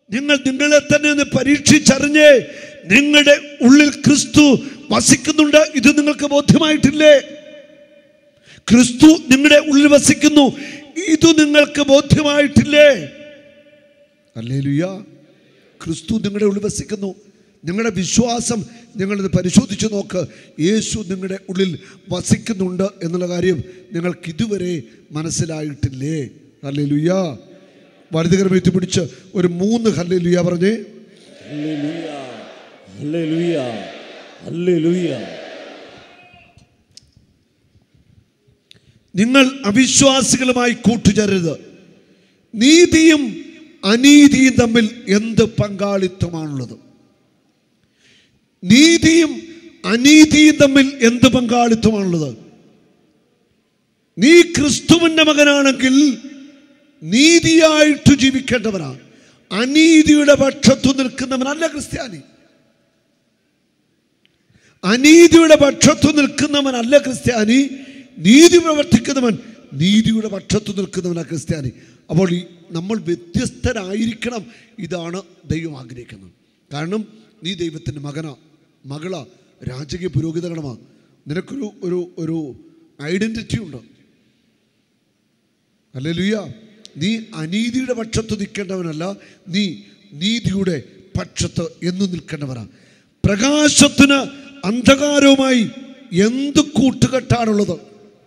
നിങ്ങൾ നിങ്ങളെ തന്നെ ഒന്ന് പരീക്ഷിച്ചറിഞ്ഞ് നിങ്ങളുടെ ഉള്ളിൽ ക്രിസ്തു വസിക്കുന്നുണ്ട് ഇത് നിങ്ങൾക്ക് ബോധ്യമായിട്ടില്ലേ ക്രിസ്തു നിങ്ങളുടെ ഉള്ളിൽ വസിക്കുന്നു ഇത് നിങ്ങൾക്ക് ബോധ്യമായിട്ടില്ലേ അല്ലേലുയ്യ ക്രിസ്തു നിങ്ങളുടെ ഉള്ളിൽ വസിക്കുന്നു നിങ്ങളുടെ വിശ്വാസം നിങ്ങളിത് പരിശോധിച്ച് നോക്ക് യേശു നിങ്ങളുടെ ഉള്ളിൽ വസിക്കുന്നുണ്ട് എന്നുള്ള കാര്യം നിങ്ങൾക്ക് ഇതുവരെ മനസ്സിലായിട്ടില്ലേ ഹല്ലേലൂയ വലുതുകരം എത്തിപ്പിടിച്ച് ഒരു മൂന്ന് ഹല്ലേലൂയ പറഞ്ഞേ ഹല്ലേലൂയ ഹല്ലേലൂയ ഹല്ലേലൂയ നിങ്ങൾ അവിശ്വാസികളുമായി കൂട്ടുചേരരുത് നീതിയും അനീതിയും തമ്മിൽ എന്ത് പങ്കാളിത്തമാണുള്ളത് നീതിയും അനീതിയും തമ്മിൽ എന്ത് പങ്കാളിത്തമാണുള്ളത് നീ ക്രിസ്തുവിൻ്റെ മകനാണെങ്കിൽ നീതിയായിട്ട് ജീവിക്കേണ്ടവനാണ് അനീതിയുടെ പക്ഷത്തു നിൽക്കുന്നവനല്ല ക്രിസ്ത്യാനി അനീതിയുടെ പക്ഷത്തു നിൽക്കുന്നവനല്ല ക്രിസ്ത്യാനി നീതി പ്രവർത്തിക്കുന്നവൻ നീതിയുടെ പക്ഷത്തു നിൽക്കുന്നവനാ ക്രിസ്ത്യാനി അപ്പോൾ ഈ നമ്മൾ വ്യത്യസ്തരായിരിക്കണം ഇതാണ് ദൈവം ആഗ്രഹിക്കുന്നത് കാരണം നീ ദൈവത്തിൻ്റെ മകനാ മകളാ രാജകീയ പുരോഹിതഗണമാ നിനക്കൊരു ഒരു ഒരു ഐഡൻറ്റിറ്റി ഉണ്ട് അല്ലേലുയ്യ നീ അനീതിയുടെ പക്ഷത്ത് നിൽക്കേണ്ടവനല്ല നീ നീതിയുടെ പക്ഷത്ത് എന്നു നിൽക്കേണ്ടവനാ പ്രകാശത്തിന് അന്ധകാരവുമായി എന്ത് കൂട്ടുകെട്ടാണുള്ളത്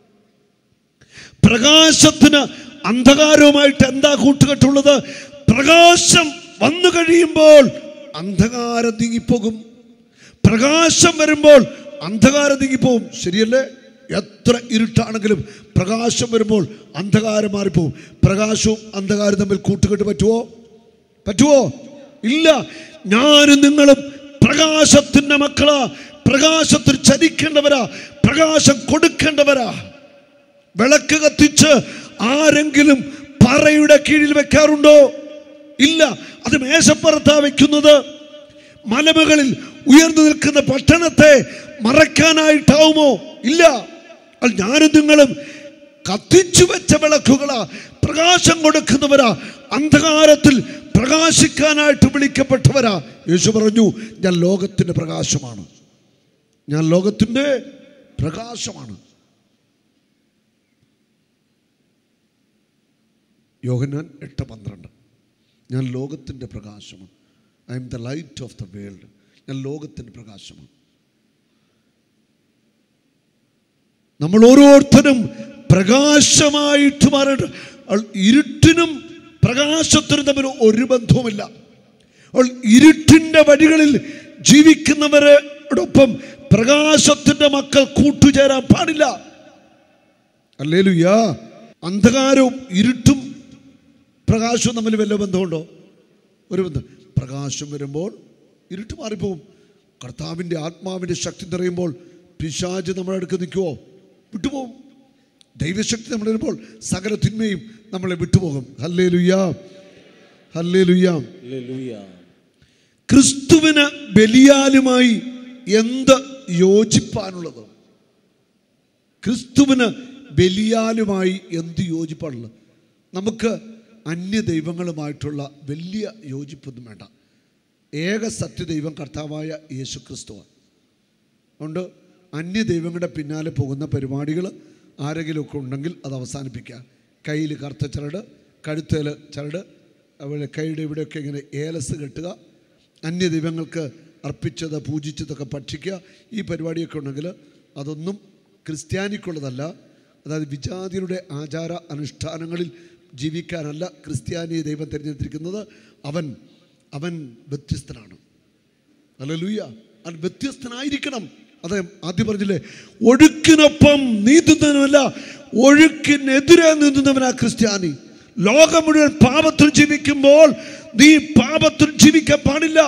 പ്രകാശത്തിന് അന്ധകാരവുമായിട്ട് എന്താ കൂട്ടുകെട്ടുള്ളത് പ്രകാശം വന്നു കഴിയുമ്പോൾ അന്ധകാരം നീങ്ങിപ്പോകും പ്രകാശം വരുമ്പോൾ അന്ധകാരം നീങ്ങിപ്പോകും ശരിയല്ലേ എത്ര ഇരുട്ടാണെങ്കിലും പ്രകാശം വരുമ്പോൾ അന്ധകാരം മാറിപ്പോകും പ്രകാശവും അന്ധകാരം തമ്മിൽ കൂട്ടുകെട്ട് പറ്റുമോ പറ്റുമോ ഇല്ല ഞാനും നിങ്ങളും പ്രകാശത്തിന്റെ മക്കളാ പ്രകാശത്തിൽ ചരിക്കേണ്ടവരാ പ്രകാശം കൊടുക്കേണ്ടവരാ വിളക്ക് കത്തിച്ച് ആരെങ്കിലും പറയുടെ കീഴിൽ വെക്കാറുണ്ടോ ഇല്ല അത് മേശപ്പുറത്താ വെക്കുന്നത് മലമുകളിൽ ഉയർന്നു നിൽക്കുന്ന പട്ടണത്തെ മറയ്ക്കാനായിട്ടാവുമോ ഇല്ല അത് ഞാനും നിങ്ങളും കത്തിച്ചു വെച്ച വിളക്കുകളാ പ്രകാശം കൊടുക്കുന്നവരാ അന്ധകാരത്തിൽ പ്രകാശിക്കാനായിട്ട് വിളിക്കപ്പെട്ടവരാ യേശു പറഞ്ഞു ഞാൻ ലോകത്തിൻ്റെ പ്രകാശമാണ് ഞാൻ ലോകത്തിൻ്റെ പ്രകാശമാണ് യോഹന്നാൻ എട്ട് പന്ത്രണ്ട് ഞാൻ ലോകത്തിൻ്റെ പ്രകാശമാണ് I am the light of the world ഞാൻ ലോകത്തിൻ്റെ പ്രകാശമാണ് നമ്മൾ ഓരോരുത്തരും പ്രകാശമായിട്ട് മാറേണ്ട അവൾ ഇരുട്ടിനും പ്രകാശത്തിനും തമ്മിൽ ഒരു ബന്ധവുമില്ല അവൾ ഇരുട്ടിൻ്റെ വഴികളിൽ ജീവിക്കുന്നവരോടൊപ്പം പ്രകാശത്തിൻ്റെ മക്കൾ കൂട്ടുചേരാൻ പാടില്ല അല്ലേലുയ്യാ അന്ധകാരവും ഇരുട്ടും പ്രകാശവും തമ്മിൽ വല്ല ബന്ധമുണ്ടോ ഒരു ബന്ധം പ്രകാശം വരുമ്പോൾ ഇരുട്ട് മാറിപ്പോവും കർത്താവിൻ്റെ ആത്മാവിൻ്റെ ശക്തി നിറയുമ്പോൾ പിശാജ് നമ്മുടെ അടുക്ക് നിൽക്കുമോ വിട്ടുപോകും ദൈവശക്തി നമ്മൾ വരുമ്പോൾ സകല തിന്മയും നമ്മളെ വിട്ടുപോകും ഹല്ലേ ലുയ്യാ ഹല്ലേ ലുയ്യാം ഹല്ലേലൂയ ക്രിസ്തുവിന് ബലിയാലുമായി എന്ത് യോജിപ്പാനുള്ളത് ക്രിസ്തുവിന് ബലിയാലുമായി എന്ത് യോജിപ്പാണുള്ളത് നമുക്ക് അന്യ ദൈവങ്ങളുമായിട്ടുള്ള വലിയ യോജിപ്പൊന്നും വേണ്ട ഏക സത്യദൈവം കർത്താവായ യേശു ക്രിസ്തുവാണ് അതുകൊണ്ട് അന്യ ദൈവങ്ങളുടെ പിന്നാലെ പോകുന്ന പരിപാടികൾ ആരെങ്കിലുമൊക്കെ ഉണ്ടെങ്കിൽ അത് അവസാനിപ്പിക്കുക കയ്യിൽ കറുത്ത ചരട് കഴുത്തേൽ ചരട് അതുപോലെ കൈയുടെ ഇവിടെയൊക്കെ ഇങ്ങനെ ഏലസ് കെട്ടുക അന്യ ദൈവങ്ങൾക്ക് അർപ്പിച്ചത് പൂജിച്ചതൊക്കെ ഭക്ഷിക്കുക ഈ പരിപാടിയൊക്കെ ഉണ്ടെങ്കിൽ അതൊന്നും ക്രിസ്ത്യാനിക്കുള്ളതല്ല അതായത് വിജാതിയുടെ ആചാര അനുഷ്ഠാനങ്ങളിൽ ജീവിക്കാനല്ല ക്രിസ്ത്യാനിയെ ദൈവം തിരഞ്ഞെടുത്തിരിക്കുന്നത് അവൻ അവൻ വ്യത്യസ്തനാണ് അല്ലൂയ്യ അവൻ വ്യത്യസ്തനായിരിക്കണം അതെ ആദ്യം പറഞ്ഞില്ലേ ഒഴുക്കിനൊപ്പം നീന്തുന്നവനല്ല ഒഴുക്കിനെതിരെ നീന്തുന്നവനാ ക്രിസ്ത്യാനി ലോകം മുഴുവൻ പാപത്തിൽ ജീവിക്കുമ്പോൾ നീ പാപത്തിൽ ജീവിക്കാൻ പാടില്ല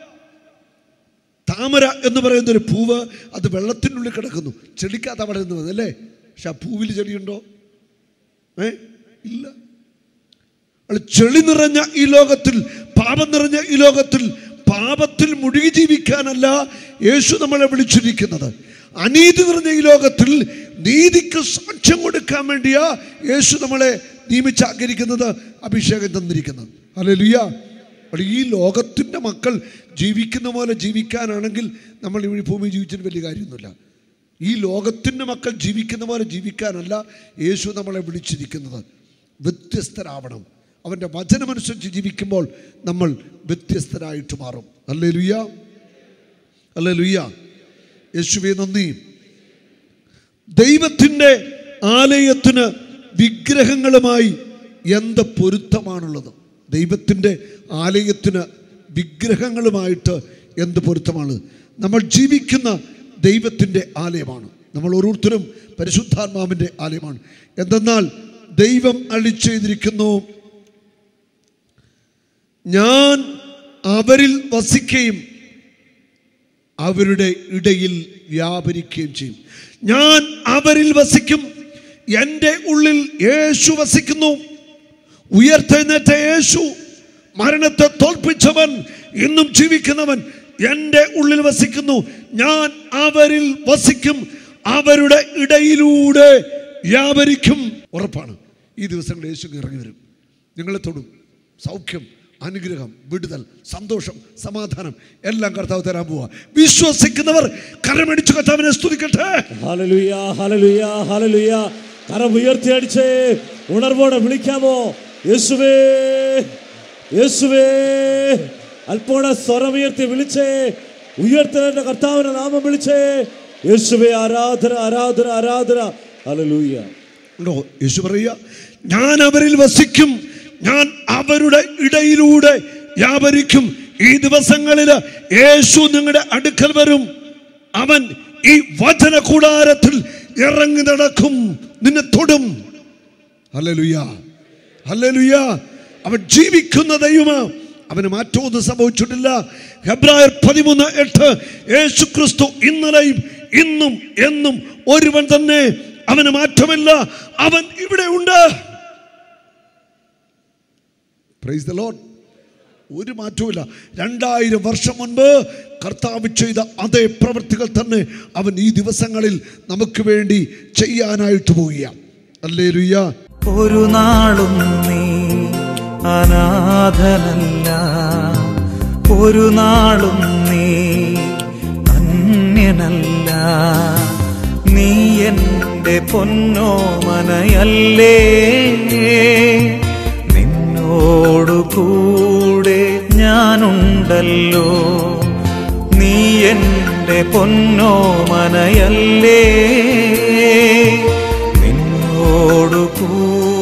താമര എന്ന് പറയുന്ന ഒരു പൂവ് അത് വെള്ളത്തിനുള്ളിൽ കിടക്കുന്നു ചെടിക്കകത്ത് അവിടെ നിന്ന് വന്നല്ലേ പക്ഷെ ആ പൂവിൽ ചെടിയുണ്ടോ ഏ ഇല്ല അവൾ ചെളി നിറഞ്ഞ ഈ ലോകത്തിൽ പാപം നിറഞ്ഞ ഈ ലോകത്തിൽ പാപത്തിൽ മുഴുകി ജീവിക്കാനല്ല യേശു നമ്മളെ വിളിച്ചിരിക്കുന്നത് അനീതി നിറഞ്ഞ ഈ ലോകത്തിൽ നീതിക്ക് സാക്ഷ്യം കൊടുക്കാൻ വേണ്ടിയാ യേശു നമ്മളെ നിയമിച്ചാക്കിയിരിക്കുന്നത് അഭിഷേകം തന്നിരിക്കുന്നത് അല്ലെ ലുയ്യ അപ്പോൾ ഈ ലോകത്തിൻ്റെ മക്കൾ ജീവിക്കുന്ന പോലെ ജീവിക്കാനാണെങ്കിൽ നമ്മൾ ഈ ഭൂമി ജീവിച്ചിട്ട് വലിയ കാര്യമൊന്നുമില്ല ഈ ലോകത്തിൻ്റെ മക്കൾ ജീവിക്കുന്ന പോലെ ജീവിക്കാനല്ല യേശു നമ്മളെ വിളിച്ചിരിക്കുന്നത് വ്യത്യസ്തരാവണം അവൻ്റെ വചനമനുസരിച്ച് ജീവിക്കുമ്പോൾ നമ്മൾ വ്യത്യസ്തരായിട്ട് മാറും അല്ലേ ലുയ്യ അല്ലേ ലുയ്യ യേശുവെ നന്ദി ദൈവത്തിൻ്റെ ആലയത്തിന് വിഗ്രഹങ്ങളുമായി എന്ത് പൊരുത്തമാണുള്ളത് ദൈവത്തിൻ്റെ ആലയത്തിന് വിഗ്രഹങ്ങളുമായിട്ട് എന്ത് പൊരുത്തമാണ് നമ്മൾ ജീവിക്കുന്ന ദൈവത്തിൻ്റെ ആലയമാണ് നമ്മൾ ഓരോരുത്തരും പരിശുദ്ധാത്മാവിൻ്റെ ആലയമാണ് എന്തെന്നാൽ ദൈവം അളിച്ചെയ്തിരിക്കുന്നു ഞാൻ അവരിൽ വസിക്കുകയും അവരുടെ ഇടയിൽ വ്യാപരിക്കുകയും ചെയ്യും ഞാൻ അവരിൽ വസിക്കും എൻ്റെ ഉള്ളിൽ യേശു വസിക്കുന്നു ഉയർത്തെഴുന്നേറ്റ യേശു മരണത്തെ തോൽപ്പിച്ചവൻ ഇന്നും ജീവിക്കുന്നവൻ എൻ്റെ ഉള്ളിൽ വസിക്കുന്നു ഞാൻ അവരിൽ വസിക്കും അവരുടെ ഇടയിലൂടെ വ്യാപരിക്കും ഉറപ്പാണ് ഈ ദിവസങ്ങളിൽ യേശു ഇറങ്ങി വരും നിങ്ങളെ തൊടും സൗഖ്യം അനുഗ്രഹം വിടുതൽ സന്തോഷം സമാധാനം എല്ലാം കർത്താവ് തരാൻ പോവാ വിശ്വസിക്കുന്നവർ കരമടിച്ചു കർത്താവിനെ സ്തുതിക്കട്ടെ ഹലലുയ ഹലലുയ ഹലലുയ കരം ഉയർത്തി അടിച്ചേ ഉണർവോടെ വിളിക്കാമോ യേശുവേ യേശുവേ അല്പോടെ സ്വരമുയർത്തി വിളിച്ചേ ഉയർത്തലിന്റെ കർത്താവിന്റെ നാമം വിളിച്ചേ യേശുവേ ആരാധന ആരാധന ആരാധന ഹലലൂയ ഉണ്ടോ യേശു പറയുക ഞാൻ അവരിൽ വസിക്കും ഞാൻ അവരുടെ ഇടയിലൂടെ വ്യാപരിക്കും ഈ ദിവസങ്ങളിൽ യേശു നിങ്ങളുടെ അടുക്കൽ വരും അവൻ ഈ വചന കൂടാരത്തിൽ ഇറങ്ങി നടക്കും നിന്നെ തൊടും ഹല്ലേലൂയ ഹല്ലേലൂയ അവൻ ജീവിക്കുന്ന ദൈവമാ അവന് മാറ്റമൊന്നും സംഭവിച്ചിട്ടില്ല ഹെബ്രായർ പതിമൂന്ന് എട്ട് യേശു ക്രിസ്തു ഇന്നലെയും ഇന്നും എന്നും ഒരുവൻ തന്നെ അവന് മാറ്റമില്ല അവൻ ഇവിടെ ഉണ്ട് പ്രൈസ് ദ ലോഡ് ഒരു മാറ്റവുമില്ല രണ്ടായിരം വർഷം മുൻപ് കർത്താവ് ചെയ്ത അതേ പ്രവൃത്തികൾ തന്നെ അവൻ ഈ ദിവസങ്ങളിൽ നമുക്ക് വേണ്ടി ചെയ്യാനായിട്ട് പോവുകയാണ് അല്ലേ ലുയ്യ ഒരു നാളും നീ അനാഥനല്ല ഒരു നാളും നീ അന്യനല്ല നീ എൻ്റെ പൊന്നോമനയല്ലേ നിന്നോടു കൂടെ ഞാനുണ്ടല്ലോ നീ എൻ്റെ പൊന്നോമനയല്ലേ നിന്നോടു കൂടെ